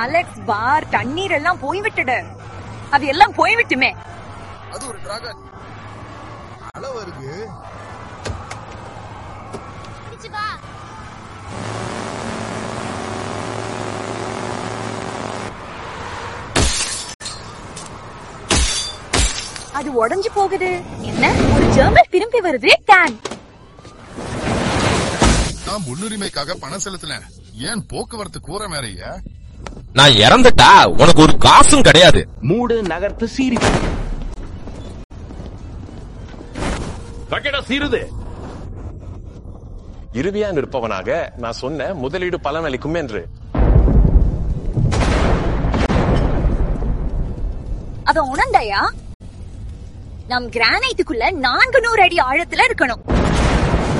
Alex பார் தண்ணீர் எல்லாம் போய்விட்டது அது எல்லாம் போய்விட்டுமே அது ஒரு டிராகன் அலை வருது அது உடைஞ்சு போகுது என்ன ஒரு ஜெர்மல் திரும்பி வருது டேன் நான் முன்னுரிமைக்காக பணம் செலுத்தினேன் ஏன் போக்குவரத்து கூற மேறைய நான் இறந்துட்டா உனக்கு ஒரு காசும் கிடையாது மூடு நகர்த்து சீரி பக்கெட்டா சீருது இறுதியா நிற்பவனாக நான் சொன்ன முதலீடு பலனளிக்கும் என்று அத உணர்ந்தாயா நம் கிரானைட்டுக்குள்ள நான்கு நூறு அடி ஆழத்துல இருக்கணும்